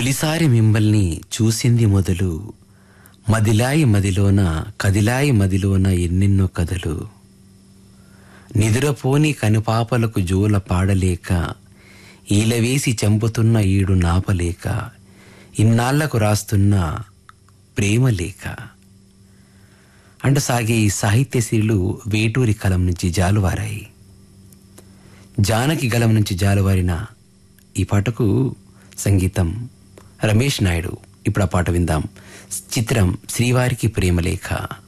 తొలిసారి మిమ్మల్ని చూసింది మొదలు మదిలాయి మదిలోన కదిలాయి మదిలోన ఎన్నెన్నో కథలు నిదురపోని కనుపాపలకు జోల పాడలేక ఈలవేసి చంపుతున్న ఈడు నాపలేక ఇన్నాళ్లకు రాస్తున్న ప్రేమ లేక అంటూ సాగే ఈ సాహిత్య శిరులు వేటూరి కలం నుంచి జాలువారాయి జానకి గలం నుంచి జాలువారిన ఈ పాటకు సంగీతం రమేష్ నాయుడు ఇప్పుడు ఆ పాట విందాం చిత్రం శ్రీవారికి ప్రేమలేఖ